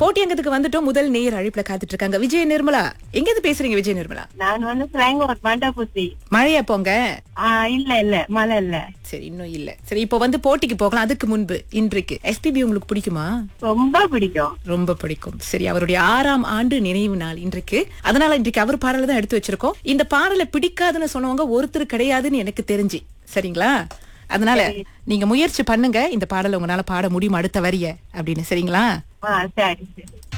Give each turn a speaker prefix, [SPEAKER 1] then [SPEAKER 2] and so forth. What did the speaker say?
[SPEAKER 1] போட்டி அங்கத்துக்கு வந்துட்டோம் முதல் நேர் அழைப்புல காத்துட்டு இருக்காங்க விஜய நிர்மலா எங்க இருந்து பேசுறீங்க விஜய நிர்மலா
[SPEAKER 2] நான் வந்து ஸ்லாங்கோட் மண்டபுத்தி
[SPEAKER 1] மழையா போங்க
[SPEAKER 2] ஆஹ் இல்ல இல்ல மழை இல்ல
[SPEAKER 1] சரி இன்னும் இல்ல சரி இப்போ வந்து போட்டிக்கு போகலாம் அதுக்கு முன்பு இன்றைக்கு எஸ்பிபி உங்களுக்கு பிடிக்குமா
[SPEAKER 2] ரொம்ப பிடிக்கும்
[SPEAKER 1] ரொம்ப பிடிக்கும் சரி அவருடைய ஆறாம் ஆண்டு நினைவு நாள் இன்றைக்கு அதனால இன்றைக்கு அவர் பாடலை தான் எடுத்து வச்சிருக்கோம் இந்த பாடலை பிடிக்காதுன்னு சொன்னவங்க ஒருத்தர் கிடையாதுன்னு எனக்கு தெரிஞ்சு சரிங்களா அதனால நீங்க முயற்சி பண்ணுங்க இந்த பாடலை உங்களால பாட முடியும் அடுத்த வரிய அப்படின்னு சரிங்களா
[SPEAKER 2] ஆஹ் சரி சரி